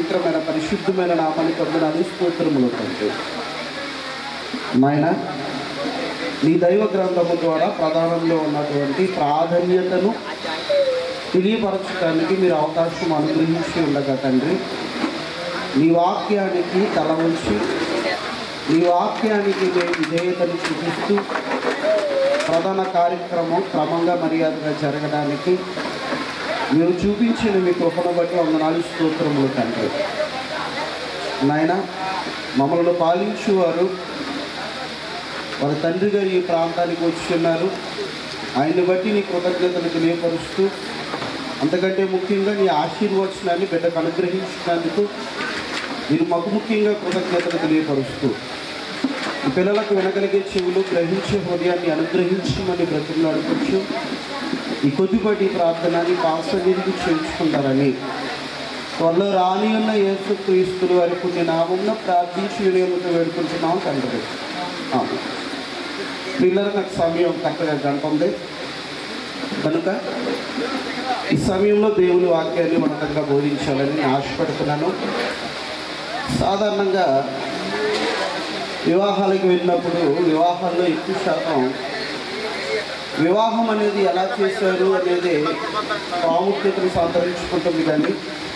పవిత్రమైన పరిశుద్ధమైన నామానికి వందనాలు స్తోత్రములు తండ్రి నాయన నీ దైవ గ్రంథము ద్వారా ప్రధానంలో ఉన్నటువంటి ప్రాధాన్యతను తెలియపరచడానికి మీరు అవకాశం అనుగ్రహించి ఉండగా తండ్రి నీ వాక్యానికి తల ఉంచి నీ వాక్యానికి మేము విధేయతను చూపిస్తూ ప్రధాన కార్యక్రమం క్రమంగా మర్యాదగా జరగడానికి మీరు చూపించిన మీ కృపను బట్టి వందనాలు స్తోత్రములు తండ్రి నాయన మమ్మల్ని పాలించువారు వారి తండ్రి గారు ఈ ప్రాంతానికి వచ్చి ఉన్నారు ఆయన్ని బట్టి నీ కృతజ్ఞతలు తెలియపరుస్తూ అంతకంటే ముఖ్యంగా నీ ఆశీర్వచనాన్ని బిడ్డకు అనుగ్రహించినందుకు మీరు మాకు ముఖ్యంగా కృతజ్ఞతలు తెలియపరుస్తూ ఈ పిల్లలకు వినగలిగే చెవులు గ్రహించే హృదయాన్ని అనుగ్రహించమని బ్రతుకులు అడుగుచ్చు ఈ కొద్దిపాటి ప్రార్థనని పాసగిరికి చేర్చుకుంటారని త్వరలో రాని ఉన్న యేసు క్రీస్తులు వారి పుణ్య నామంలో ప్రార్థించి వినియోగంతో వేడుకుంటున్నాం తండ్రి ఆమె. పిల్లలు నాకు సమయం కరెక్ట్గా గంట ఉంది కనుక ఈ సమయంలో దేవుని వాక్యాన్ని ఉన్నతంగా బోధించాలని నేను ఆశపడుతున్నాను సాధారణంగా వివాహాలకు వెళ్ళినప్పుడు వివాహాల్లో ఎక్కువ శాతం వివాహం అనేది ఎలా చేశారు అనేది ప్రాముఖ్యతను సంతరించుకుంటుంది కానీ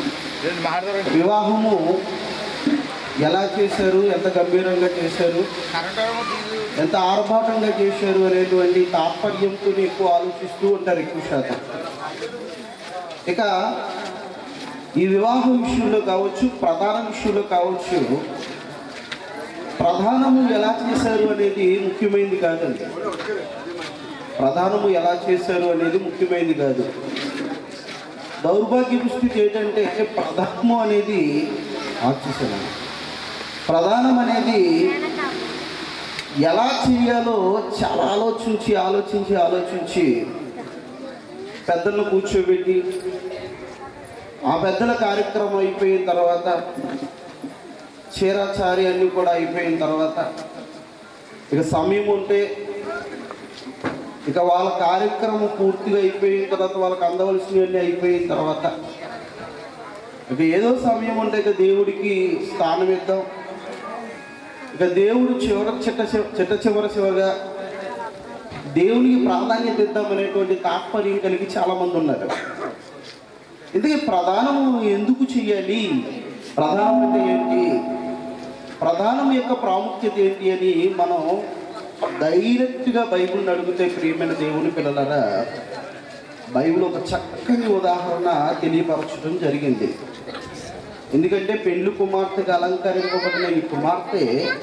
వివాహము ఎలా చేశారు ఎంత గంభీరంగా చేశారు ఎంత ఆర్భాటంగా చేశారు అనేటువంటి తాత్పర్యంతో ఎక్కువ ఆలోచిస్తూ ఉంటారు ఎక్కువ శాతం ఇక ఈ వివాహ విషయంలో కావచ్చు ప్రధాన విషయంలో కావచ్చు ప్రధానము ఎలా చేశారు అనేది ముఖ్యమైనది కాదండి ప్రధానము ఎలా చేశారు అనేది ముఖ్యమైనది కాదు దౌర్భాగ్య స్థితి ఏంటంటే ప్రధానము అనేది ఆర్చేసాను ప్రధానం అనేది ఎలా చేయాలో చాలా ఆలోచించి ఆలోచించి ఆలోచించి పెద్దలను కూర్చోబెట్టి ఆ పెద్దల కార్యక్రమం అయిపోయిన తర్వాత చీరాచారి అన్నీ కూడా అయిపోయిన తర్వాత ఇక సమయం ఉంటే ఇక వాళ్ళ కార్యక్రమం పూర్తిగా అయిపోయిన తర్వాత వాళ్ళకి అందవలసినవన్నీ అయిపోయిన తర్వాత ఇక ఏదో సమయం ఉంటే ఇక దేవుడికి స్థానం ఇద్దాం ఇక దేవుడు చివర చిట్ట చివ- చిట్ట చివర చివరగా దేవునికి ప్రాధాన్యత ఇద్దాం అనేటువంటి తాత్పర్యం కలిగి చాలామంది ఉన్నారు ఇందుకే ప్రధానం ఎందుకు చేయాలి ప్రధానం అంటే ఏంటి ప్రధానం యొక్క ప్రాముఖ్యత ఏంటి అని మనం డైరెక్ట్గా బైబిల్ని అడిగితే ప్రియమైన దేవుని పిల్లలరా బైబిల్ ఒక చక్కని ఉదాహరణ తెలియపరచడం జరిగింది ఎందుకంటే పెళ్లి కుమార్తెగా అలంకరింపబడిన ఈ కుమార్తె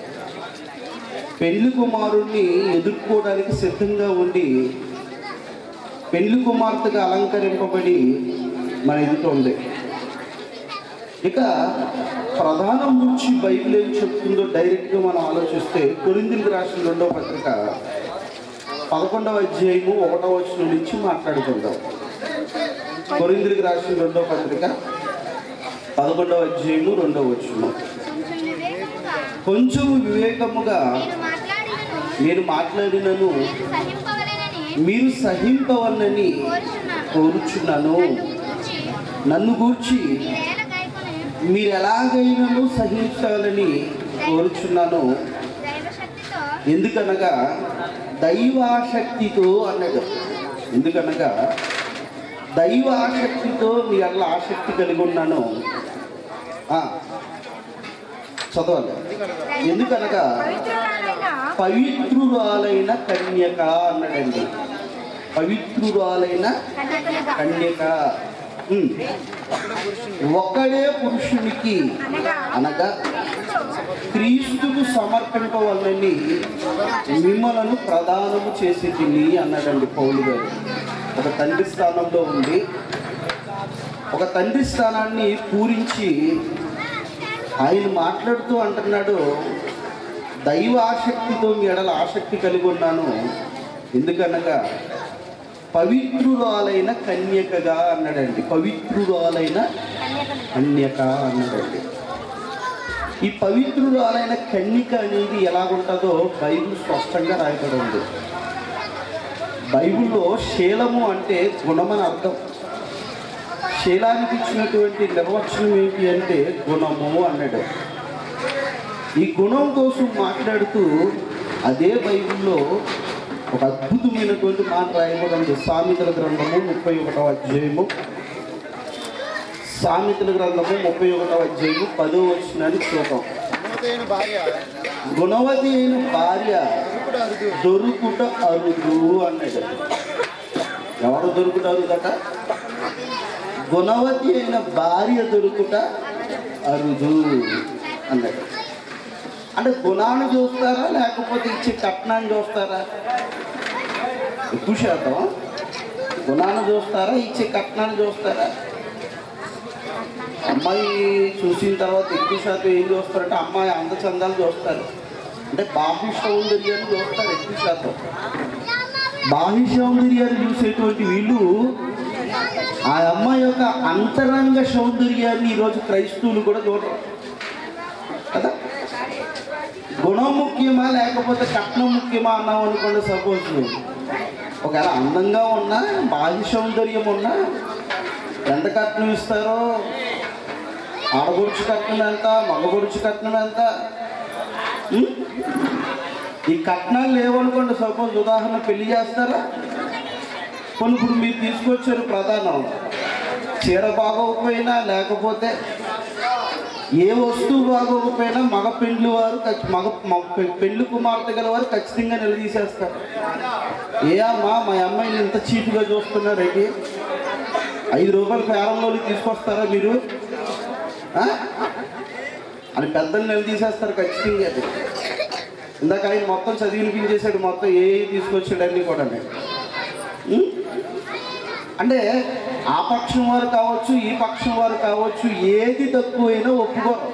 పెళ్లి కుమారుణ్ణి ఎదుర్కోవడానికి సిద్ధంగా ఉండి పెళ్లి కుమార్తెగా అలంకరింపబడి మన ఎదుట ఉంది ఇక ప్రధానం నుంచి బైబిల్ ఏం చెప్తుందో డైరెక్ట్గా మనం ఆలోచిస్తే కొరిందులకు రాసిన రెండవ పత్రిక పదకొండవ అధ్యాయము ఒకటవ వచనం నుంచి మాట్లాడుకుందాం కొరిందులకు రాసిన రెండవ పత్రిక పదకొండవ అధ్యాయము రెండవ వచనం కొంచెం కొంచెము వివేకముగా వివేకముగా మీరు నేను మాట్లాడినను మాట్లాడినను మీరు సహింపవలెనని మీరు సహింపవన్నని కోరుచున్నాను కోరుచున్నాను నన్ను నన్ను గూర్చి గూర్చి మీరేల గాయకుని మీరు ఎలాగైనాను సహించాలని కోరుచున్నాను దైవశక్తితో ఎందుకనగా దైవాశక్తితో అన్నది ఎందుకనగా దైవాశక్తితో మీ అట్లా ఆసక్తి కలిగి ఉన్నాను ఆ, చదవాలి ఎందుకనగా పవిత్రురాలైన పవిత్రురాలైన కన్యక అన్నాడండి పవిత్రురాలైన కన్యకలుగా కన్యక ఉమ్. ఒక్కడే పురుషునికి అనగా అనగా క్రీస్తుకు సమర్పింపవలని మిమ్మలను ప్రదానము చేసి తిని అన్నాడండి పౌలు గారు ఒక తండ్రి స్థానంలో ఉండి ఒక తండ్రి స్థానాన్ని పూరించి ఆయన మాట్లాడుతూ అంటున్నాడు దైవ ఆసక్తితో మీ ఎడల ఆసక్తి కలిగి ఉన్నాను ఎందుకనగా పవిత్రురాలైన కన్యకగా అన్నాడండి పవిత్రురాలైన కన్యకలు కన్యక అన్నాడండి ఈ పవిత్రురాలైన కన్యక అనేది ఎలాగుంటుందో బైబిల్ స్పష్టంగా రాయబడి ఉంది బైబిల్లో శీలము అంటే గుణమని అర్థం శీలానికి ఇచ్చినటువంటి నిర్వచనం ఏంటి అంటే గుణము అన్నాడు ఈ గుణం కోసం మాట్లాడుతూ అదే బైబిల్లో ఒక అద్భుతమైనటువంటి మాట రాయబడింది సామెతల గ్రంథము ముప్పై ఒకటవ అధ్యాయము సామెతల గ్రంథము ముప్పై ఒకటవ అధ్యాయము పదో వచ్చినది చూద్దాం గుణవతైన భార్య గుణవతి అయిన భార్య ఇప్పుడు అరుదు దొరుకుట అరుదు అన్నాడు ఎవరు దొరుకుట అరుదట గుణవతి అయిన భార్య దొరుకుట అరుదు అన్నాడు అంటే గుణాన్ని చూస్తారా లేకపోతే ఇచ్చే కట్నాన్ని చూస్తారా ఎక్కువ శాతం గుణాన్ని చూస్తారా ఇచ్చే కట్నాన్ని చూస్తారా అమ్మాయి చూసిన తర్వాత ఎక్కువ శాతం ఏం చూస్తారంటే అమ్మాయి అందచందాలు చూస్తారు అంటే బాహ్య సౌందర్యాన్ని చూస్తారు ఎక్కువ శాతం బాహ్య సౌందర్యాన్ని చూసేటువంటి వీళ్ళు ఆ అమ్మాయి యొక్క అంతరంగ సౌందర్యాన్ని ఈరోజు క్రైస్తవులు కూడా చూడరు కదా గుణం ముఖ్యమా లేకపోతే కట్నం ముఖ్యమా అన్నాం అనుకోండి సపోజ్ ఒకవేళ అందంగా ఉన్నా బాహ్య సౌందర్యం ఉన్నా ఎంత కట్నం ఇస్తారో ఆడగొడుచు కట్నం ఎంత మగగొడుచు కట్నం ఎంత ఉం? ఈ కట్నాలు లేవనుకోండి సపోజ్ ఉదాహరణ పెళ్లి చేస్తారా కొన్ని ఇప్పుడు మీరు తీసుకొచ్చారు ప్రధానం చీర బాగోకపోయినా లేకపోతే ఏ వస్తువు బాగోకపోయినా మగ పెండ్లి వారు ఖచ్చి- మగ మ- పె- పెళ్లి కుమార్తె గల వారు ఖచ్చితంగా నిలదీసేస్తారు ఏ అమ్మా మా అమ్మాయిని ఇంత చీప్గా చూస్తున్నారండి ఐదు రూపాయల ఫేరంలోకి తీసుకొస్తారా మీరు ఆ? అని పెద్దలు నిలదీసేస్తారు ఖచ్చితంగా అది ఇందాక ఆయన మొత్తం చదివినిపించేశాడు మొత్తం ఏ ఏ తీసుకొచ్చాడు అన్నీ కూడా ఉం? అంటే ఆ పక్షం వారు కావచ్చు ఈ పక్షం వారు కావచ్చు ఏది తక్కువైనా ఒప్పుకోరు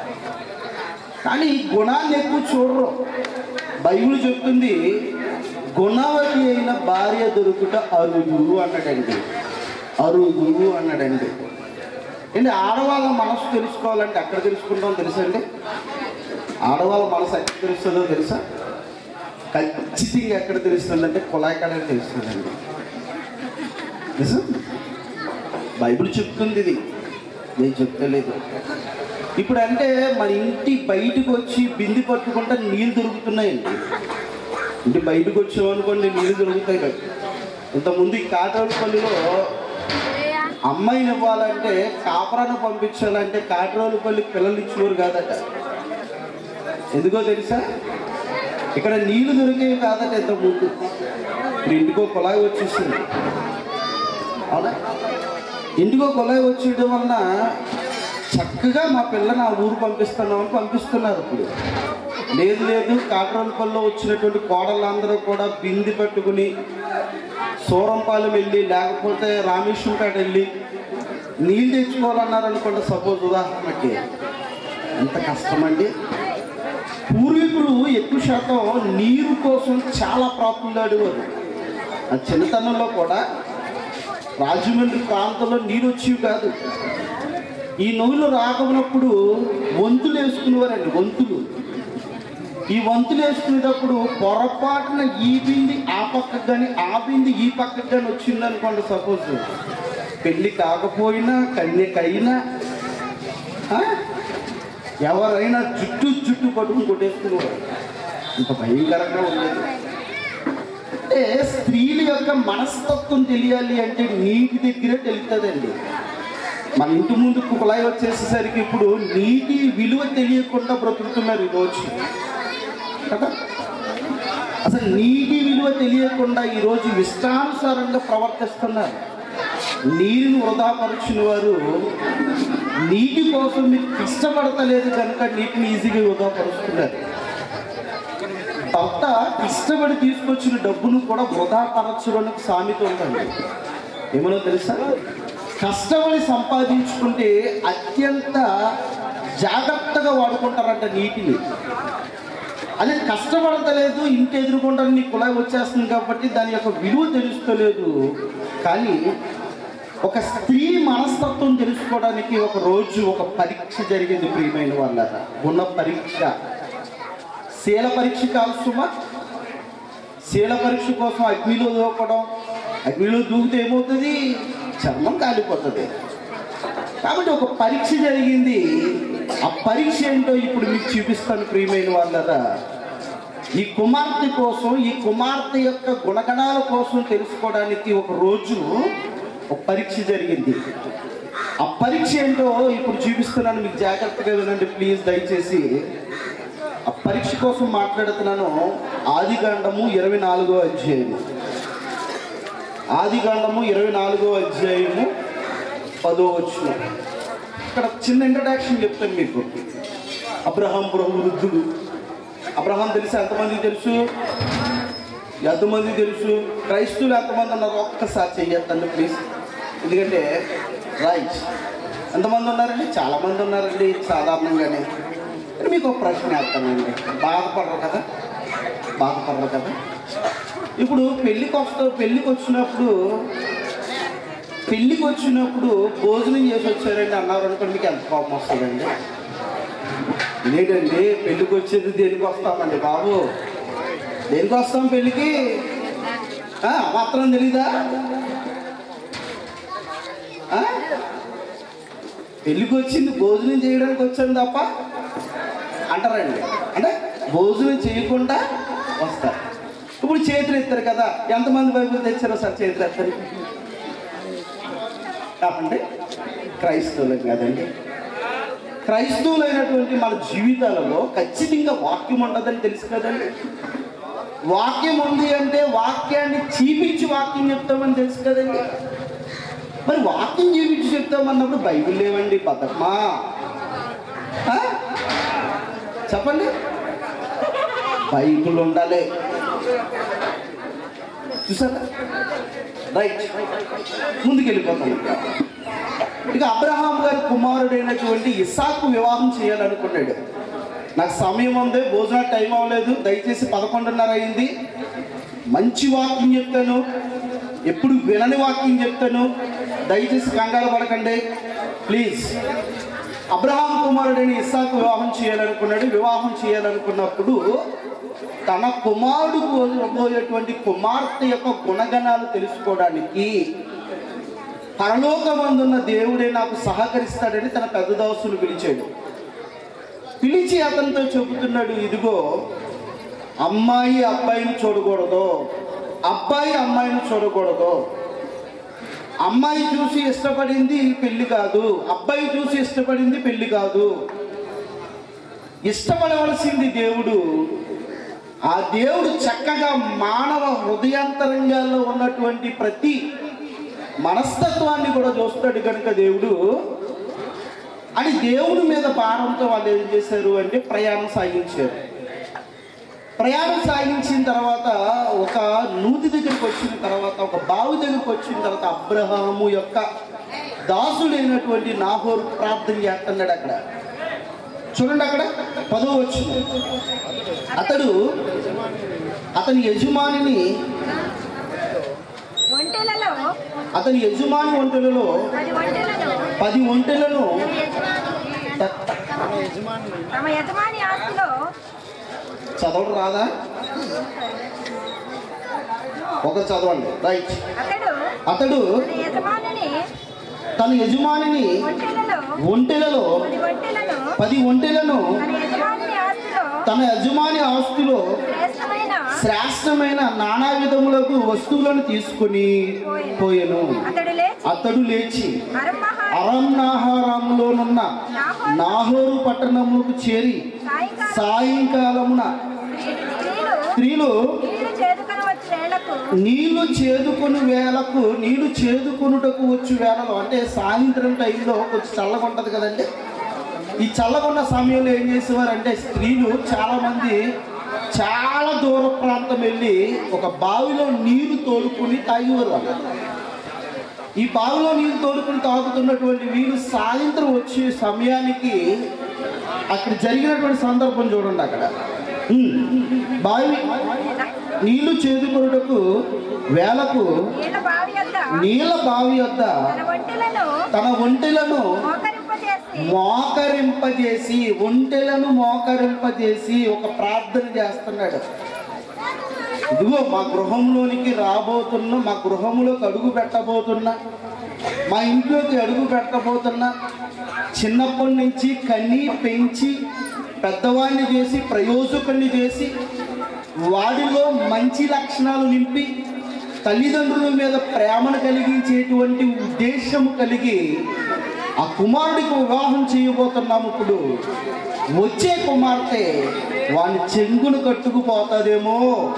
కానీ గుణాన్ని ఎక్కువ చూడరు బైబిల్ చెప్తుంది గుణవతి అయిన భార్య దొరుకుట అరుదు అన్నాడండి అరుదు అన్నాడండి ఏంటి ఆడవాళ్ళ మనసు తెలుసుకోవాలంటే ఎక్కడ తెలుసుకుంటాం తెలుసా అండి ఆడవాళ్ళ మనసు ఎక్కడ తెలుస్తుందో తెలుసా ఖచ్చితంగా ఎక్కడ తెలుస్తుందంటే కుళాయి కాడ తెలుస్తుందండి నిజం బైబిల్ చెప్తుంది ఇది నేను చెప్తలేదు ఇప్పుడు అంటే మన ఇంటి బయటకు వచ్చి బింది పట్టుకుంటే నీళ్ళు దొరుకుతున్నాయండి ఇంటి బయటకు వచ్చామనుకోండి నీళ్ళు దొరుకుతాయి కదా ఇంతకుముందు ఈ కాటోలపల్లిలో అమ్మాయిని ఇవ్వాలంటే కాపరాన్ని పంపించాలంటే కాటరోలపల్లి పిల్లలు ఇచ్చేవారు కాదట ఎందుకో తెలుసా ఇక్కడ నీళ్లు దొరికేవి కాదట ఇంతకుముందు ఇప్పుడు ఇంటికో కుళాయి వచ్చేసింది అవునా ఇంటికో కుళాయి వచ్చేయడం వలన చక్కగా మా పిల్లని ఆ ఊరు పంపిస్తున్నామని పంపిస్తున్నారు ఇప్పుడు లేదు లేదు కాట్రోలపల్లిలో వచ్చినటువంటి కోడళ్ళందరూ కూడా బింది పెట్టుకుని సూరంపాలెం వెళ్ళి లేకపోతే రామేశ్వరంపేట వెళ్ళి నీళ్ళు తెచ్చుకోవాలన్నారు అనుకోండి సపోజ్ ఉదాహరణకి ఎంత కష్టమండి పూర్వీకులు ఎక్కువ శాతం నీరు కోసం చాలా ప్రాకులాడేవారు ఆ చిన్నతనంలో కూడా రాజమండ్రి ప్రాంతంలో నీరు వచ్చేవి కాదు ఈ నోళ్ళు రాకమునప్పుడు వంతులు వేసుకునేవారండి వంతులు ఈ వంతులు వేసుకునేటప్పుడు పొరపాటున ఈ బింది ఆ పక్కకు కానీ ఆ బింది ఈ పక్కకు కానీ వచ్చింది అనుకోండి సపోజ్ పెళ్ళి కాకపోయినా కన్యకైనా ఆ? ఎవరైనా జుట్టు జుట్టు పట్టుకుని కొట్టేసుకునేవారు ఇంత భయంకరంగా ఉండేది అంటే స్త్రీల యొక్క మనస్తత్వం తెలియాలి అంటే నీటి దగ్గరే తెలుస్తుందండి మన ఇంటి ముందు కులాయి వచ్చేసేసరికి ఇప్పుడు నీటి విలువ తెలియకుండా బ్రతుకుతున్నారు ఈరోజు కదా అసలు నీటి విలువ తెలియకుండా ఈరోజు ఇష్టానుసారంగా ప్రవర్తిస్తున్నారు నీరుని వృధాపరిచిన వారు నీటి కోసం మీరు కష్టపడతలేదు కనుక నీటిని ఈజీగా వృధాపరుస్తున్నారు భర్త కష్టపడి తీసుకొచ్చిన డబ్బును కూడా వృధా పరచడానికి సామెత ఉందండి ఏమనో తెలుసా కష్టపడి సంపాదించుకుంటే అత్యంత జాగ్రత్తగా వాడుకుంటారంట నీటిని అదే కష్టపడతలేదు ఇంటి ఎదురుకుండా నీ కుళాయి వచ్చేస్తుంది కాబట్టి దాని యొక్క విలువ తెలుస్తలేదు కానీ ఒక స్త్రీ మనస్తత్వం తెలుసుకోవడానికి ఒక రోజు ఒక పరీక్ష జరిగింది ప్రియమైన వాళ్ళ ఉన్న పరీక్ష శీల పరీక్ష కాదు సుమా శీల పరీక్ష కోసం అగ్నిలో దూకడం అగ్నిలో దూకితే ఏమవుతుంది చర్మం కాలిపోతుంది కాబట్టి ఒక పరీక్ష జరిగింది ఆ పరీక్ష ఏంటో ఇప్పుడు మీకు చూపిస్తాను ప్రియమైన వాళ్ళరా ఈ కుమార్తె కోసం ఈ కుమార్తె యొక్క గుణగణాల కోసం తెలుసుకోవడానికి ఒక రోజు ఒక పరీక్ష జరిగింది ఆ పరీక్ష ఏంటో ఇప్పుడు చూపిస్తున్నాను మీకు జాగ్రత్తగా వినండి ప్లీజ్ దయచేసి ఆ పరీక్ష కోసం మాట్లాడుతున్నాను ఆదికాండము ఇరవై నాలుగో అధ్యాయము ఆదికాండము ఇరవై నాలుగో అధ్యాయము పదో వచ్చిన ఇక్కడ చిన్న ఇంట్రడక్షన్ చెప్తాను మీకు అబ్రహాం ప్రభు వృద్ధుడు అబ్రహాం తెలుసు ఎంతమందికి తెలుసు ఎంతమంది తెలుసు క్రైస్తువులు ఎంతమంది ఉన్నారు ఒక్కసారి చెయ్యొద్దండి ప్లీజ్ ఎందుకంటే రైట్ ఎంతమంది ఉన్నారండి చాలామంది ఉన్నారండి సాధారణంగానే కానీ మీకు ఒక ప్రశ్న వేస్తానండి బాధపడరు కదా బాధపడరు కదా ఇప్పుడు పెళ్ళికి వస్తా పెళ్ళికి వచ్చినప్పుడు పెళ్ళికి వచ్చినప్పుడు భోజనం చేసి వచ్చారండి అన్నారు అనుకోండి మీకు ఎంత కోపం వస్తుందండి లేదండి పెళ్ళికి వచ్చేది దేనికి వస్తామండి బాబు దేనికి వస్తాం పెళ్ళికి ఆ, మాత్రం తెలీదా ఆ? పెళ్ళికి వచ్చింది భోజనం చేయడానికి వచ్చాను తప్ప అంటారండి అంటే భోజనం చేయకుండా వస్తారు ఇప్పుడు చేతులు ఎత్తారు కదా ఎంతమంది బైబిల్ తెచ్చారో సార్ చేతులు ఎత్తారు కాదండి క్రైస్తవులు కాదండి క్రైస్తవులైనటువంటి మన జీవితాలలో ఖచ్చితంగా వాక్యం ఉండదని తెలుసు కదండి వాక్యం ఉంది అంటే వాక్యాన్ని చీపించి వాక్యం చెప్తామని తెలుసు కదండి మరి వాక్యం చూపించి చెప్తామన్నప్పుడు బైబిల్ లేవండి పదమ్మా ఆ? చెప్పండి బైబిల్ ఉండాలి చూసారా రైట్ ముందుకు వెళ్ళిపోతాం ఇక. ఇక అబ్రహాం గారి కుమారుడైనటువంటి ఇసాకు వివాహం చేయాలనుకున్నాడు నాకు సమయం ఉంది భోజన టైం అవ్వలేదు దయచేసి పదకొండున్నర అయింది మంచి వాక్యం చెప్తాను ఎప్పుడు వినని వాక్యం చెప్తాను దయచేసి కంగారు పడకండి ప్లీజ్ అబ్రహాం కుమారుడైన ఇస్సాకు వివాహం చేయాలనుకున్నాడు వివాహం చేయాలనుకున్నప్పుడు తన కుమారుడు పోయేటువంటి కుమార్తె యొక్క గుణగణాలు తెలుసుకోవడానికి పరలోకమందున్న దేవుడే నాకు సహకరిస్తాడని తన పెద్ద దోసులు పిలిచాడు పిలిచి అతనితో చెబుతున్నాడు ఇదిగో అమ్మాయి అబ్బాయిని చూడకూడదు అబ్బాయి అమ్మాయిని చూడకూడదు అమ్మాయి చూసి ఇష్టపడింది పెళ్లి కాదు అబ్బాయి చూసి ఇష్టపడింది పెళ్లి కాదు ఇష్టపడవలసింది దేవుడు ఆ దేవుడు చక్కగా మానవ హృదయాంతరంగాల్లో ఉన్నటువంటి ప్రతి మనస్తత్వాన్ని కూడా చూస్తాడు కనుక దేవుడు అని దేవుడి మీద భారంతో వాళ్ళు ఏం చేశారు అంటే ప్రయాణం సాగించారు ప్రయాణం సాగించిన తర్వాత ఒక నూతి దగ్గరికి వచ్చిన తర్వాత ఒక బావి దగ్గరికి వచ్చిన తర్వాత అబ్రహాము యొక్క దాసుడైనటువంటి నాహోరు ప్రార్థన చేస్తున్నాడు అక్కడ చూడండి అక్కడ పదవ వచ్చిన అతడు అతని యజమానిని ఒంటెలలో అతని యజమాని ఒంటెలలో పది ఒంటెలను పది ఒంటెలను తమ యజమాని- తమ యజమాని ఆస్తిలో చదవడం రాదా ఒక చదవండి రైట్ అతడు అతడు తన యజమానిని తన యజమానిని ఒంటెలలో ఒంటెలలో పది ఒంటెలను పది ఒంటెలను తన యజమాని ఆస్తిలో తన యజమాని ఆస్తులో శ్రేష్టమైన శ్రేష్టమైన నానా విధములకు వస్తువులను తీసుకుని పోయెను అతడు లేచి అతడు లేచి అరంమహా అరణాహారంలోనున్న నాహోరు పట్టణములకు చేరి సాయంకాలం సాయంకాలమున స్త్రీలు స్త్రీలు నీళ్లు చేదుకొని వచ్చి వేళకు నీళ్లు చేదుకుని వేళకు నీళ్లు చేదుకునుటకు వచ్చి వేళలో అంటే సాయంత్రం టైంలో కొంచెం చల్లగా ఉంటుంది కదండి ఈ చల్లగున్న సమయంలో ఏం చేసేవారు అంటే స్త్రీలు చాలామంది చాలా దూర ప్రాంతం వెళ్ళి ఒక బావిలో నీరు తోలుకుని తాగేవారు వాళ్ళు ఈ బావిలో నీరు తోలుకుని తాగుతున్నటువంటి వీరు సాయంత్రం వచ్చే సమయానికి అక్కడ జరిగినటువంటి సందర్భం చూడండి అక్కడ ఉమ్. బావి నీళ్లు చేదుకొనుటకు వేలకు నీళ్ళ బావి వద్ద నీళ్ళ బావి వద్ద తన ఒంటెలను తన ఒంటెలను మోకరింపజేసి మోకరింపజేసి ఒంటెలను మోకరింపజేసి ఒక ప్రార్థన చేస్తున్నాడు ఇదిగో మా గృహంలోనికి రాబోతున్న మా గృహంలోకి అడుగు పెట్టబోతున్నా మా ఇంట్లోకి అడుగు పెట్టబోతున్నా చిన్నప్పటి నుంచి కన్ని పెంచి పెద్దవాడిని చేసి ప్రయోజకుడిని చేసి వాడిలో మంచి లక్షణాలు నింపి తల్లిదండ్రుల మీద ప్రేమను కలిగించేటువంటి ఉద్దేశం కలిగి ఆ కుమారుడికి వివాహం చేయబోతున్నాము ఇప్పుడు వచ్చే కుమార్తె వాని చెంగును కట్టుకుపోతుందేమో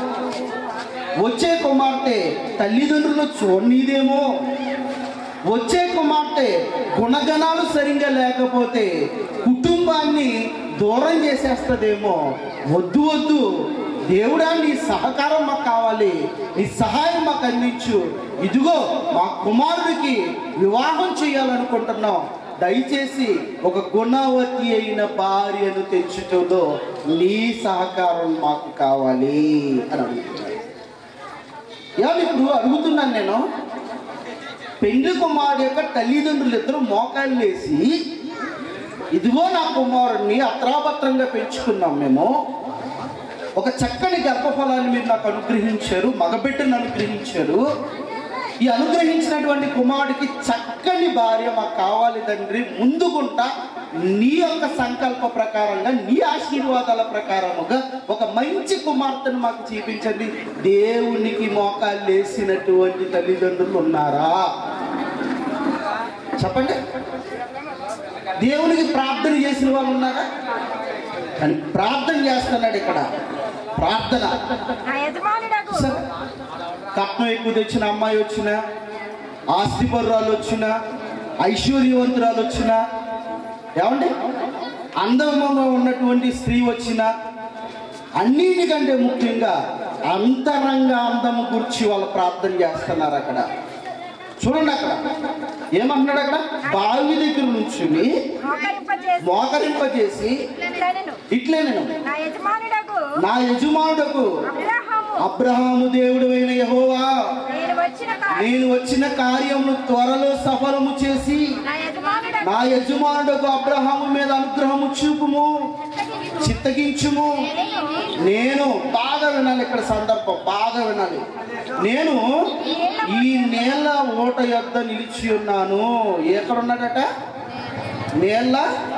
వచ్చే కుమార్తె తల్లిదండ్రులు చూడనీదేమో వచ్చే కుమార్తె గుణగణాలు సరిగ్గా లేకపోతే కుటుంబాన్ని దూరం చేసేస్తుందేమో వద్దు వద్దు దేవుడా నీ సహకారం మాకు కావాలి నీ సహాయం మాకు అందించు ఇదిగో మా కుమారుడికి వివాహం చేయాలనుకుంటున్నాం దయచేసి ఒక గుణవతి అయిన భార్యను తెచ్చుటలో నీ సహకారం మాకు కావాలి అని అడుగుతున్నారు ఏమని ఇప్పుడు అడుగుతున్నాను నేను పెండ్లి కుమారుడు యొక్క తల్లిదండ్రులు ఇద్దరు మోకాళ్ళు వేసి ఇదిగో నా కుమారుడిని అత్రాపత్రంగా పెంచుకున్నాం మేము ఒక చక్కని గర్భఫలాన్ని మీరు నాకు అనుగ్రహించారు మగబిడ్డను అనుగ్రహించారు ఈ అనుగ్రహించినటువంటి కుమారుడికి చక్కని భార్య మాకు కావాలి తండ్రి ముందుకుంటా నీ యొక్క సంకల్ప ప్రకారంగా నీ ఆశీర్వాదాల ప్రకారముగా ఒక మంచి కుమార్తెను మాకు చూపించండి దేవునికి మోకాలు వేసినటువంటి తల్లిదండ్రులు ఉన్నారా చెప్పండి దేవునికి ప్రార్థన చేసిన వాళ్ళు ఉన్నారా కానీ ప్రార్థన చేస్తున్నాడు ఇక్కడ ప్రార్థన నా యజమానుడకు సరే కట్నం ఎక్కువ తెచ్చిన అమ్మాయి వచ్చిన ఆస్తిపరురాలు వచ్చిన ఐశ్వర్యవంతురాలు వచ్చిన ఏమండి అందమంగా ఉన్నటువంటి స్త్రీ వచ్చిన అన్నిటికంటే ముఖ్యంగా అంతరంగ అందము గురించి వాళ్ళు ప్రార్థన చేస్తున్నారు అక్కడ చూడండి అక్కడ ఏమంటున్నాడు అక్కడ బావి దగ్గర నుంచుని మోకరింపజేసి మోకరింపజేసి ఇట్లనెను. ఇట్లే నేను నా యజమానుడకు నా యజమానుడకు అబ్రహాము అబ్రహాము దేవుడు అయిన యహోవా నేను వచ్చిన కాలం నేను వచ్చిన కార్యమును త్వరలో సఫలము చేసి నా యజమానుడకు నా యజమానుడకు అబ్రహాము మీద అనుగ్రహము చూపుము చిత్తగించుము నేను బాగా వినాలి ఇక్కడ సందర్భం బాగా వినాలి నేను ఈ నేల ఓట యొద్ద నిలిచి ఉన్నాను ఎక్కడ ఉన్నాడట నేల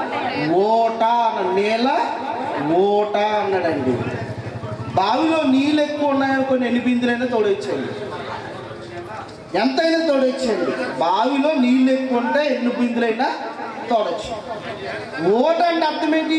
ఓట అన్న నేల ఓట అన్నాడండి బావిలో నీళ్ళు ఎక్కువ ఉన్నాయనుకొని ఎన్ని బిందులైనా తోడొచ్చండి ఎంతైనా తోడొచ్చండి బావిలో నీళ్ళు ఎక్కువ ఉంటే ఎన్ని బిందులైనా తోడొచ్చు ఓట అంటే అర్థం ఏంటి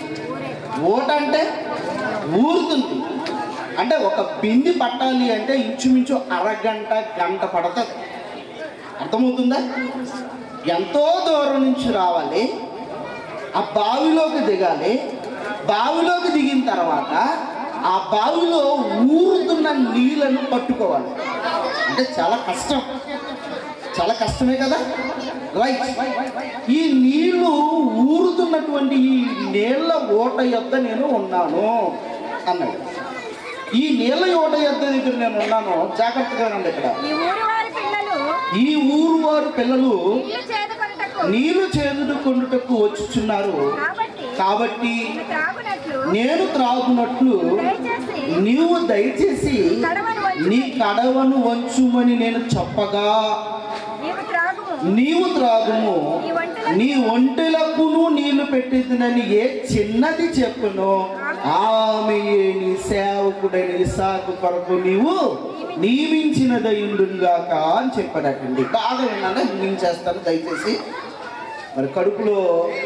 ఓట అంటే ఊరుతుంది అంటే ఒక బింది పట్టాలి అంటే ఇంచుమించు అరగంట గంట పడుతుంది అర్థమవుతుందా ఎంతో దూరం నుంచి రావాలి ఆ బావిలోకి దిగాలి బావిలోకి దిగిన తర్వాత ఆ బావిలో ఊరుతున్న నీళ్ళను పట్టుకోవాలి అంటే చాలా కష్టం చాలా కష్టమే కదా రైట్ ఈ నీళ్లు ఊరుతున్నటువంటి ఈ నీళ్ళ ఓట యొద్ద నేను ఉన్నాను అన్నాడు ఈ నీళ్ళ ఓట యొద్ద దగ్గర నేను ఉన్నాను జాగ్రత్తగా ఉండండి ఇక్కడ ఈ ఊరి వారి పిల్లలు ఈ ఊరు వారు పిల్లలు ఇల్లు చేదుకొనుటకు నీరు చేదుకుండుటకు వచ్చుచున్నారు కాబట్టి కాబట్టి ఇవి త్రాగునట్లు నేను త్రాగునట్లు దయచేసి నీవు దయచేసి కడవను వంచు. నీ కడవను వంచుమని నేను చెప్పగా నీవు త్రాగుము నీవు త్రాగుము నీ వంటలకు నీ ఒంటెలకును నీళ్లు పెట్టిందని ఏ చిన్నది చెప్పును ఆమె నీ సేవకుడైన ఇసాకు కొరకు నీవు నియమించినదయుండుగాక అని చెప్పాడటండి బాగా విన్నాను నియమించేస్తాను దయచేసి మరి కడుపులో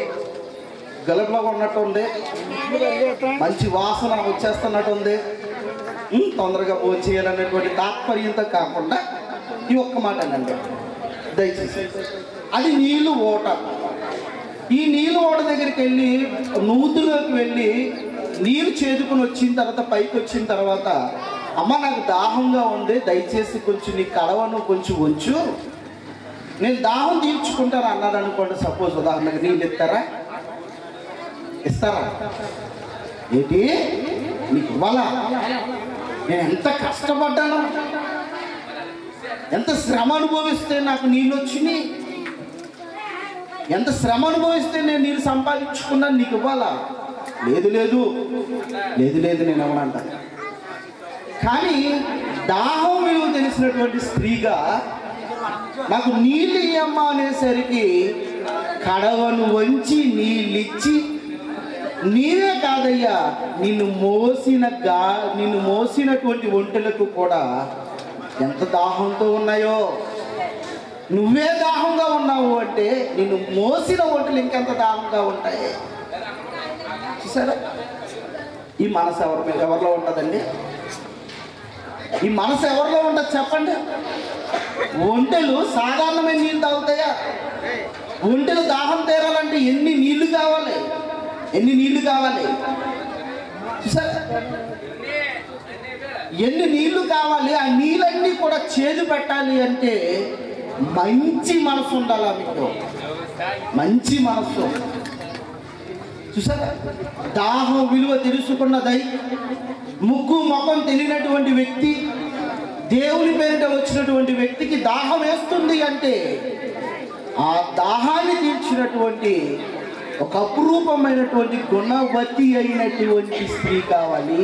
గలబలా ఉన్నట్టు ఉంది మంచి వాసన వచ్చేస్తున్నట్టు ఉంది ఉమ్, తొందరగా భోజనం చేయాలనేటువంటి తాత్పర్యంతో కాకుండా ఈ ఒక్క మాట అనండి దయచేసి అది నీళ్ళు ఓట ఈ నీళ్ళు ఓట దగ్గరికి వెళ్ళి నూతులోకి వెళ్ళి నీరు చేదుకుని వచ్చిన తర్వాత పైకి వచ్చిన తర్వాత అమ్మ నాకు దాహంగా ఉంది దయచేసి కొంచెం నీ కడవను కొంచెం ఉంచు నేను దాహం తీర్చుకుంటాను అన్నాడు అనుకోండి సపోజ్ ఉదాహరణకు నీళ్ళు ఇస్తారా ఇస్తారా ఏంటి నీకు ఇవ్వాలా నేను ఎంత కష్టపడ్డాను ఎంత శ్రమ అనుభవిస్తే నాకు నీళ్ళు వచ్చినాయి ఎంత శ్రమ అనుభవిస్తే నేను నీళ్ళు సంపాదించుకున్నాను నీకు ఇవ్వాలా లేదు లేదు లేదు లేదు నేను ఇవ్వనంట కానీ దాహం విలువ తెలిసినటువంటి స్త్రీగా నాకు నీళ్ళు ఇయ్యమ్మా అనేసరికి కడవను వంచి నీళ్ళిచ్చి నీవే కాదయ్యా నిన్ను మోసిన గా నిన్ను మోసినటువంటి ఒంటెలకు కూడా ఎంత దాహంతో ఉన్నాయో నువ్వే దాహంగా ఉన్నావు అంటే నిన్ను మోసిన ఒంటలు ఇంకెంత దాహంగా ఉంటాయి చూసారా ఈ మనసు ఎవరి మీద ఎవరిలో ఉంటుందండి ఈ మనసు ఎవరిలో ఉంటుంది చెప్పండి ఒంటెలు సాధారణమైన నీళ్ళు తాగుతాయా ఒంటెలు దాహం తీరాలంటే ఎన్ని నీళ్లు కావాలి ఎన్ని నీళ్లు కావాలి చూసారా ఎన్ని నీళ్లు కావాలి ఆ నీళ్ళన్నీ కూడా చేదు పెట్టాలి అంటే మంచి మనసు ఉండాలా మీకు మంచి మనసు చూసారా దాహం విలువ తెలుసుకున్నదై ముక్కు ముఖం తెలియనటువంటి వ్యక్తి దేవుని పేరిట వచ్చినటువంటి వ్యక్తికి దాహం వేస్తుంది అంటే ఆ దాహాన్ని తీర్చినటువంటి ఒక అపురూపమైనటువంటి గుణవతి అయినటువంటి స్త్రీ కావాలి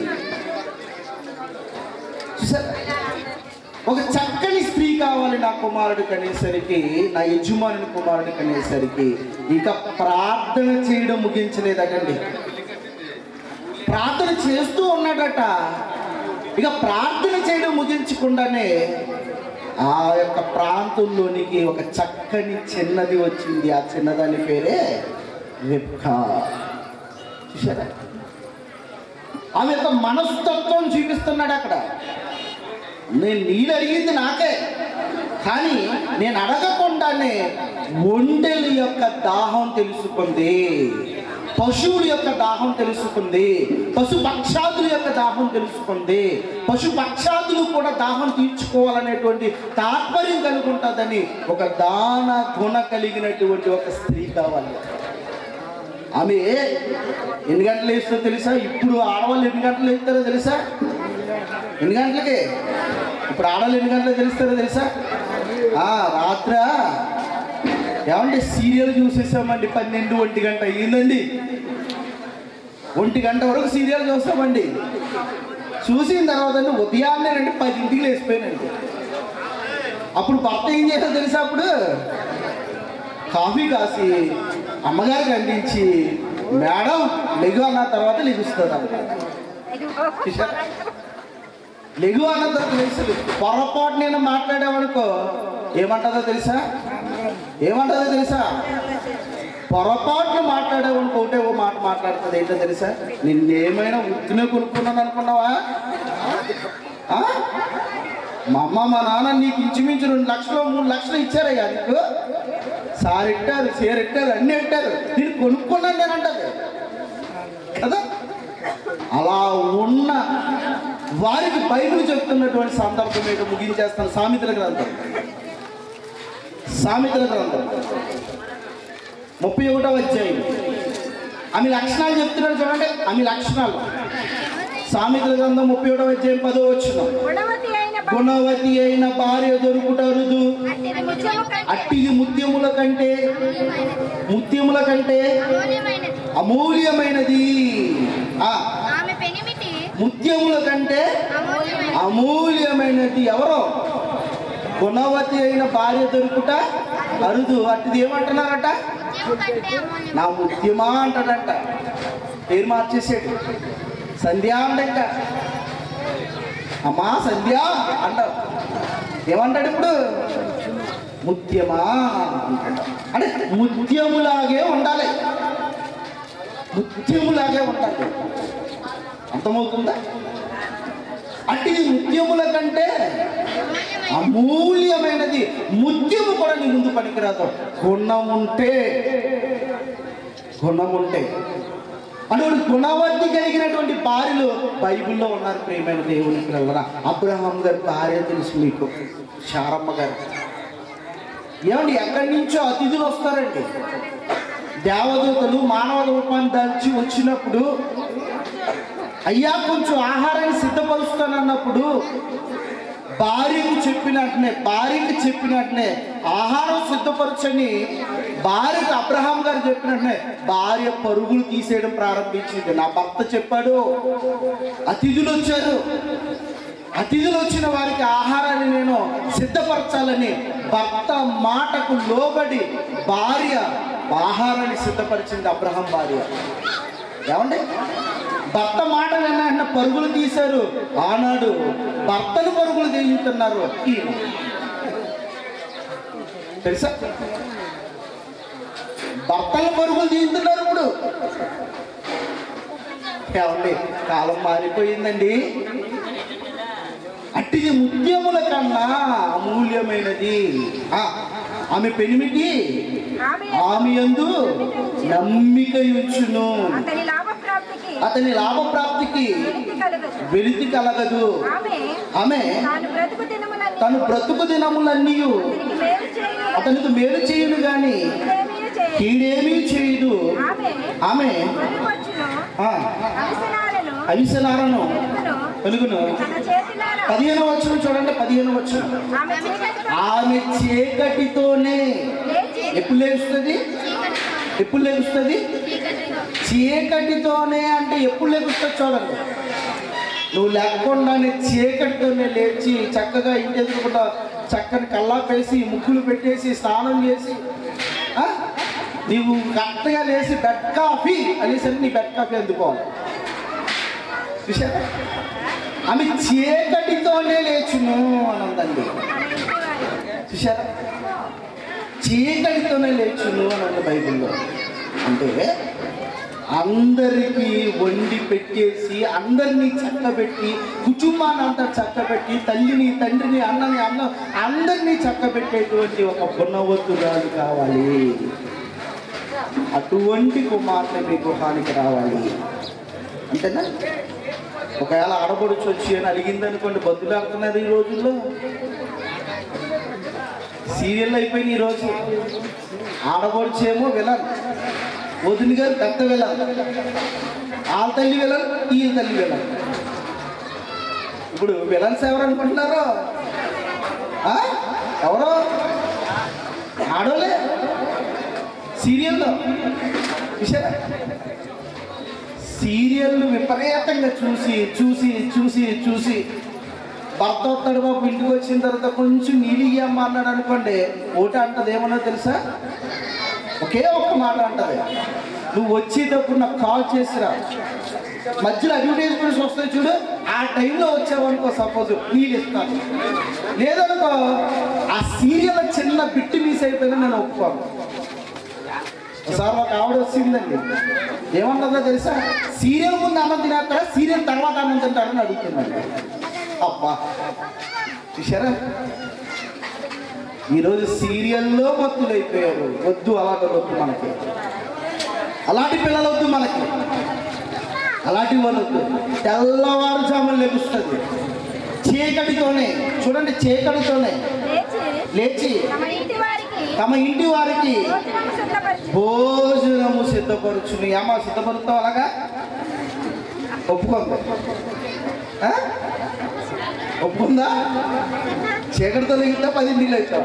చూసారా ఒక చక్కని స్త్రీ కావాలి నా కుమారుడికి అనేసరికి నా యజమానుని కుమారుడికి అనేసరికి ఇక ప్రార్థన చేయడం ముగించలేదటండి ప్రార్థన చేస్తూ ఉన్నాడట ఇక ప్రార్థన చేయడం ముగించకుండానే ఆ యొక్క ప్రాంతంలోనికి ఒక చక్కని చిన్నది వచ్చింది ఆ చిన్నదాని పేరే రిబ్కా చూసారా ఆమె యొక్క మనస్తత్వం చూపిస్తున్నాడు అక్కడ నేను నీళ్ళు అడిగింది నాకే కానీ నేను అడగకుండానే ఒంటెల యొక్క దాహం తెలుసుకుంది పశువుల యొక్క దాహం తెలుసుకుంది పశు పక్షాదుల యొక్క దాహం తెలుసుకుంది పశు పక్షాదులు కూడా దాహం తీర్చుకోవాలనేటువంటి తాత్పర్యం కలిగి ఉంటుందని ఒక దాన గుణ కలిగినటువంటి ఒక స్త్రీ కావాలి ఆమె ఎన్ని గంటలు వేస్తుందో తెలుసా ఇప్పుడు ఆడవాళ్ళు ఎన్ని గంటలు వేస్తారో తెలుసా ఎన్ని గంటలకి ఇప్పుడు ఆడవాళ్ళు ఎన్ని గంటలకు తెలుస్తారో తెలుసా ఆ, రాత్ర ఏమంటే సీరియల్ చూసేసామండి పన్నెండు ఒంటి గంట అయ్యిందండి ఒంటి గంట వరకు సీరియల్ చూస్తామండి చూసిన తర్వాత అంటే ఉదయాన్నే అంటే పదింటికి లేచిపోయానండి అప్పుడు భర్త ఏం చేశాడో తెలుసా అప్పుడు కాఫీ కాసి అమ్మగారికి అందించి మేడం లెగు అన్న తర్వాత లెగుస్తుంది అన్నమాట లెగు అన్న తర్వాత తెలుసు పొరపాటు నేను మాట్లాడామనుకో ఏమంటుందో తెలుసా ఏమంటుందో తెలుసా పొరపాటును మాట్లాడామనుకో ఒకటే ఓ మాట మాట్లాడుతుంది ఏంటో తెలుసా నిన్నేమైనా ఉత్తినే కొనుక్కున్నాను అనుకున్నావా ఆ? మా అమ్మ మా నాన్న నీకు ఇంచుమించు రెండు లక్షలు మూడు లక్షలు ఇచ్చారయ్యా నీకు సార్ ఇట్టారు చీర ఇట్టారు అన్ని ఇట్టారు నేను కొనుక్కున్నాను నేను అంటది కదా అలా ఉన్న వారికి బైబిల్ చెప్తున్నటువంటి సందర్భం ఏంటో ముగించేస్తాను సామెతల గ్రంథం సామెతల గ్రంథం ముప్పై ఒకటో అధ్యాయం ఆమె లక్షణాలు చెప్తున్నాడు చూడండి ఆమె లక్షణాలు సామెతల గ్రంథం ముప్పై ఒకటో అధ్యాయం పదో వచ్చిన గుణవతి అయిన భర్త గుణవతి అయిన భార్య దొరుకుట అరుదు అట్టిది ముత్యము కంటే అట్టిది ముత్యముల కంటే అమూల్యమైనది. ముత్యముల కంటే అమూల్యమైనది. అమూల్యమైనది ఆ ఆమె పెనిమిటి ముత్యముల కంటే అమూల్యమైనది. అమూల్యమైనది ఎవరో గుణవతి అయిన భార్య దొరుకుట అరుదు అట్టిది ఏమంటున్నారట ముత్యము కంటే అమూల్యమైనది. నా ముత్యమా అంటాడంట పేరు మార్చేసాడు సంధ్య అంట అమ్మా సంధ్య అంటావు ఏమంటాడు ఇప్పుడు ముత్యమా అంటాడు అంటే ముత్యములాగే ఉండాలి ముత్యములాగే ఉండాలి అర్థమవుతుందా అంటే ఈ ముత్యముల కంటే అమూల్యమైనది ముత్యము కూడా నీ ముందు పనికిరాదు గుణం ఉంటే గుణం ఉంటే అటువంటి గుణవతి కలిగినటువంటి భార్యలు బైబిల్లో ఉన్నారు ప్రియమైన దేవుని పిల్లల అబ్రహాం గారి భార్య తెలుసు మీకు శారమ్మ గారు ఏమండి ఎక్కడి నుంచో అతిథులు వస్తారండి దేవదూతలు మానవ రూపాన్ని దాల్చి వచ్చినప్పుడు అయ్యా కొంచెం ఆహారాన్ని సిద్ధపరుస్తానన్నప్పుడు భార్యకు చెప్పినట్టునే భార్యకి చెప్పినట్టునే ఆహారం సిద్ధపరచని భార్యకు అబ్రహాం గారు చెప్పినట్టే భార్య పరుగులు తీసేయడం ప్రారంభించింది నా భర్త చెప్పాడు అతిథులు వచ్చారు అతిథులు వచ్చిన వారికి ఆహారాన్ని నేను సిద్ధపరచాలని భర్త మాటకు లోబడి భార్య ఆహారాన్ని సిద్ధపరిచింది అబ్రహం భార్య ఏమండి భర్త మాట విన్న పరుగులు తీశారు ఆనాడు భర్తను పరుగులు తీయుతున్నారు ఈయన తెలుసా భర్తలు పరుగులు తీస్తున్నారు ఇప్పుడు ఏమండి కాలం మారిపోయిందండి అట్టిది ముత్యముల కన్నా అమూల్యమైనది ఆ, ఆమె పెనిమిటి ఆమె ఆమె యందు నమ్మిక ఉంచును అతని లాభప్రాప్తికి అతని లాభప్రాప్తికి వెలితి కలగదు వెలితి కలగదు ఆమె ఆమె తాను బ్రతుకు దినములన్నీ తను బ్రతుకు దినములన్నీ అతనికి మేలు చేయు అతనికి మేలు చేయును గాని కీడేమీ చేయు కీడేమీ చేయదు ఆమె ఆమె గొర్రెపచ్చును ఆ, అవిసనాలను అవిసనారను వెలుగును వెలుగును తన చేతిలారా పదిహేను వచ్చిన చూడండి పదిహేను వచ్చిన ఆమె చీకటితో ఆమె చీకటితోనే లేచి ఎప్పుడు లేస్తుంది ఎప్పుడు లేస్తుంది చీకటితోనే అంటే ఎప్పుడు లేస్తుంది చూడండి నువ్వు లేకుండానే చీకటితోనే లేచి చక్కగా ఇంటి ఎదురుకుండా చక్కని కల్లాపేసి ముక్కులు పెట్టేసి స్నానం చేసి ఆ? నీవు కరెక్ట్గా లేచి బెడ్ కాఫీ అనేసరికి నీ బెడ్ కాఫీ అందుకోవాలి చూసారా ఆమె చీకటితోనే లేచును అని ఉందండి చూసారా చీకటితోనే లేచును అని ఉంది బైబిల్లో అంటే అందరికీ వండి పెట్టేసి అందరినీ చక్కబెట్టి కుటుంబాన్ని అంతా చక్కబెట్టి తల్లిని తండ్రిని అన్నని అన్న అందరినీ చక్కబెట్టేటువంటి ఒక గుణవద్దురాలు కావాలి అటువంటి కుమార్తె మీ గృహానికి రావాలి అంతేనా ఒకవేళ ఆడపడుచు వచ్చి అని అడిగింది అనుకోండి బతులు వెళ్తున్నారు ఈ రోజుల్లో సీరియల్ అయిపోయింది ఈరోజు ఆడపడుచేమో విలన్ వదిలి గారు పెద్ద విలన్ వాళ్ళ తల్లి విలన్ ఈయన తల్లి విలన్ ఇప్పుడు విలన్స్ ఎవరు అనుకుంటున్నారు ఆ? ఎవరో ఆడోలే సీరియల్లో చూసారా సీరియల్ విపరీతంగా చూసి చూసి చూసి చూసి భర్త వస్తాడు బాబు ఇంటికి వచ్చిన తర్వాత కొంచెం నీళ్ళు ఇయ్యమ్మా అన్నాడు అనుకోండి ఒకటి అంటది ఏమన్నా తెలుసా ఒకే ఒక్క మాట అంటది నువ్వు వచ్చేటప్పుడు నాకు కాల్ చేసిరా మధ్యలో అడ్వర్టైజ్మెంట్స్ వస్తాయి చూడు ఆ టైంలో వచ్చావనుకో సపోజ్ నీళ్ళు ఇస్తాను లేదనుకో ఆ సీరియల్ చిన్న బిట్టి మిస్ అయిపోయినా నేను ఒప్పుకోను ఒకసారి ఒక ఆవిడ వచ్చిందండి ఏమన్నదో తెలుసా సీరియల్ ముందు అన్నం తినేస్తారా సీరియల్ తర్వాత అన్నం తింటారని అడుగుతున్నాడు అబ్బా చూసారా ఈరోజు సీరియల్లో మత్తులైపోయారు వద్దు అలాంటి వద్దు మనకి అలాంటి పిల్లలు వద్దు మనకి అలాంటి వాళ్ళు వద్దు తెల్లవారుజామున లెగుస్తుంది చీకటితోనే చూడండి చీకటితోనే లేచి లేచి తమ ఇంటి వారికి తమ ఇంటి వారికి భోజనము సిద్ధపరిచి భోజనము సిద్ధపరచును ఏమా సిద్ధపరుస్తావు అలాగా ఒప్పుకుంది ఆ? ఒప్పుకుందా చీకటితో లెగితే పది నీళ్ళు అవుతావు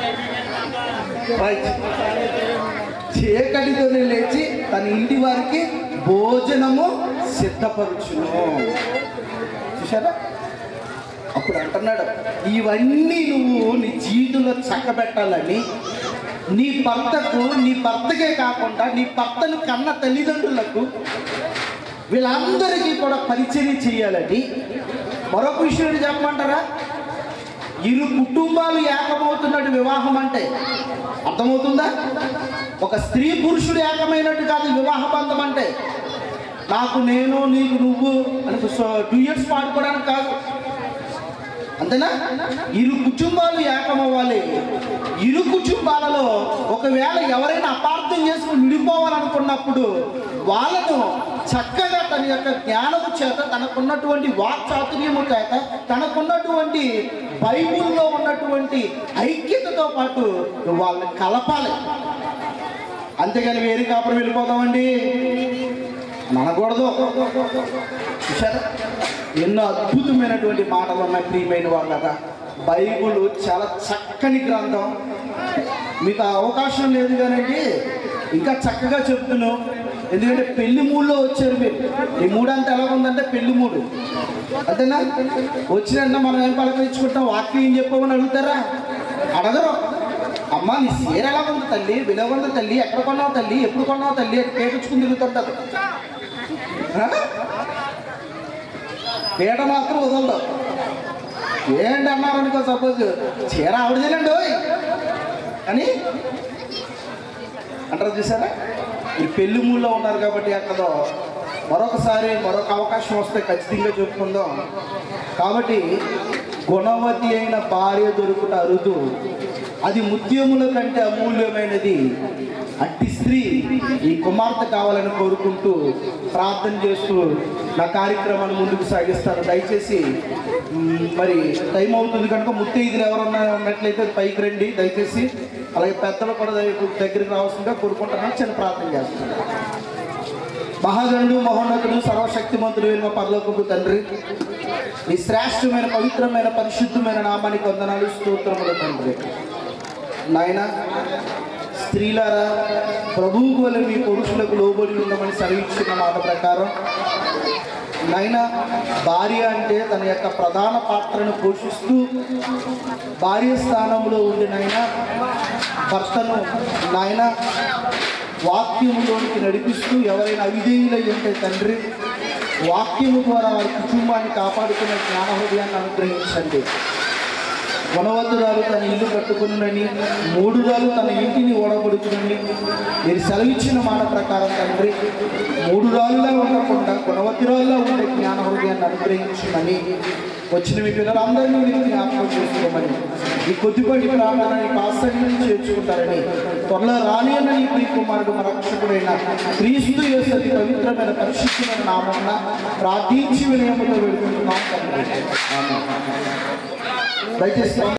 రైట్ చీకటితోనే లేచి తన ఇంటి వారికి భోజనము సిద్ధపరచును చూసారా అప్పుడు అంటున్నాడు ఇవన్నీ నువ్వు నీ జీవితంలో చక్కబెట్టాలని నీ భర్తకు నీ భర్తకే కాకుండా నీ భర్తను కన్న తల్లిదండ్రులకు వీళ్ళందరికీ కూడా పరిచయం చేయాలని మరొక విషయం ఏంటి చెప్పమంటారా ఇరు కుటుంబాలు ఏకమవుతున్నట్టు వివాహం అంటే అర్థమవుతుందా ఒక స్త్రీ పురుషుడు ఏకమైనట్టు కాదు వివాహ బంధం అంటే నాకు నేను నీకు నువ్వు అని టూ ఇయర్స్ పాడుకోవడానికి కాదు అంతేనా ఇరు కుటుంబాలు ఏకమవ్వాలి ఇరు కుటుంబాలలో ఒకవేళ ఎవరైనా అపార్థం చేసుకుని విడిపోవాలనుకున్నప్పుడు వాళ్ళను చక్కగా తన యొక్క జ్ఞానము చేత తనకున్నటువంటి వాక్చాతుర్యము చేత తనకున్నటువంటి బైబుల్లో ఉన్నటువంటి ఐక్యతతో పాటు వాళ్ళని కలపాలి అంతేగాని వేరే కాపురం వెళ్ళిపోదామండి మనకూడదు చూసారా ఎన్నో అద్భుతమైనటువంటి మాటలు ఉన్నాయి ప్రియమైన వాళ్ళగా బైబుల్ చాలా చక్కని గ్రంథం మీకు ఆ అవకాశం లేదు కానండి ఇంకా చక్కగా చెప్తున్నావు ఎందుకంటే పెళ్లి మూడులో వచ్చారు మీరు ఈ మూడు అంతా ఎలా ఉందంటే పెళ్లి మూడు అంతేనా వచ్చినంటే మనం ఏం పలకరించుకుంటాం వాక్యం ఏం చెప్పమని అడుగుతారా అడగరు అమ్మ నీ సీర ఎలా ఉంది తల్లి విలువ ఉంది తల్లి ఎక్కడ కొన్నావు తల్లి ఎప్పుడు కొన్నావు తల్లి అని కేటించుకుని తిరుగుతుంటారు ఆ? పీట మాత్రం వదలదు ఏంటి అన్నారు అనుకో సపోజ్ చీర ఆవిడదేనండి ఓయ్ అని అంటారు చూసారా ఈ పెళ్లి మూల్లో ఉన్నారు కాబట్టి అక్కడో మరొకసారి మరొక అవకాశం వస్తే ఖచ్చితంగా చెప్పుకుందాం కాబట్టి గుణవతి అయిన భార్య దొరుకుట అరుదు అది ముత్యముల కంటే అమూల్యమైనది అట్టి స్త్రీ ఈ కుమార్తె కావాలని కోరుకుంటూ ప్రార్థన చేస్తూ నా కార్యక్రమాన్ని ముందుకు సాగిస్తాను దయచేసి మ్, మరి టైం అవుతుంది కనుక ముత్తైదులు ఎవరన్నా ఉన్నట్లయితే పైకి రండి దయచేసి అలాగే పెద్దలు కూడా దయ- దగ్గరికి రావాల్సిందిగా కోరుకుంటున్నాను చిన్న ప్రార్థన చేస్తున్నాను మహాగణుడు మహోన్నతుడు సర్వశక్తిమంతుడు అయిన మా పరలోకపు తండ్రి ఈ శ్రేష్టమైన పవిత్రమైన పరిశుద్ధమైన నామానికి వందనాలు స్తోత్రములు తండ్రి నాయన స్త్రీలారా ప్రభువుకు వల్ల మీ పురుషులకు లోబడి ఉండమని సెలవిచ్చిన మాట ప్రకారం నాయన భార్య అంటే తన యొక్క ప్రధాన పాత్రను పోషిస్తూ భార్య స్థానంలో ఉండి నాయన భర్తను నాయన వాక్యములోనికి నడిపిస్తూ ఎవరైనా అవిధేయులై ఉంటే తండ్రి వాక్యము ద్వారా వారి కుటుంబాన్ని కాపాడుకునే జ్ఞాన హృదయాన్ని అనుగ్రహించండి గుణవంతురాలు తన ఇల్లు కట్టుకున్నని మూడురాలు తన ఇంటిని ఓడబడుకునని మీరు సెలవిచ్చిన మాట ప్రకారం తండ్రి మూడు రాళ్ళులా ఉండకుండా గుణవతిరాల్లో ఉండే జ్ఞాన హృదయాన్ని అనుగ్రహించమని వచ్చిన మీ పిల్లలందరినీ మీరు జ్ఞాపకం చేసుకోమని ఈ కొద్దిపాటి ప్రార్థన ఈ ఆసక్తిని చేర్చుకుంటారని త్వరలో రాని అన్న ఈ ప్రియ కుమారుడు మన రక్షకుడైన క్రీస్తు యేసరి పవిత్రమైన పరిశుద్ధమైన నామమున ప్రార్థించి వినయముతో వేడుకుంటున్నాం తండ్రి ఆమేన్. దయచేసి